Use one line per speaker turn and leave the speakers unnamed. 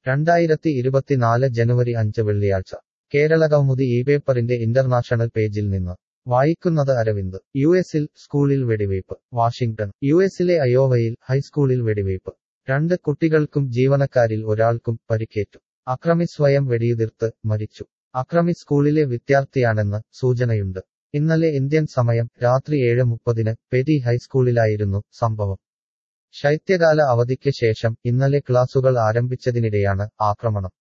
രണ്ടായിരത്തി ഇരുപത്തിനാല് ജനുവരി അഞ്ച് വെള്ളിയാഴ്ച കേരളകൗമുദി ഈ പേപ്പറിന്റെ ഇന്റർനാഷണൽ പേജിൽ നിന്ന് വായിക്കുന്നത് അരവിന്ദ് യു എസിൽ സ്കൂളിൽ വെടിവയ്പ് വാഷിംഗ്ടൺ യു എസിലെ അയോവയിൽ ഹൈസ്കൂളിൽ വെടിവയ്പ് രണ്ട് കുട്ടികൾക്കും ജീവനക്കാരിൽ ഒരാൾക്കും പരിക്കേറ്റു അക്രമി സ്വയം വെടിയുതിർത്ത് മരിച്ചു അക്രമി സ്കൂളിലെ വിദ്യാർത്ഥിയാണെന്ന് സൂചനയുണ്ട് ഇന്നലെ ഇന്ത്യൻ സമയം രാത്രി ഏഴ് മുപ്പതിന് പെരി ഹൈസ്കൂളിലായിരുന്നു സംഭവം ശൈത്യകാല അവധിക്ക് ശേഷം ഇന്നലെ ക്ലാസുകൾ ആരംഭിച്ചതിനിടെയാണ് ആക്രമണം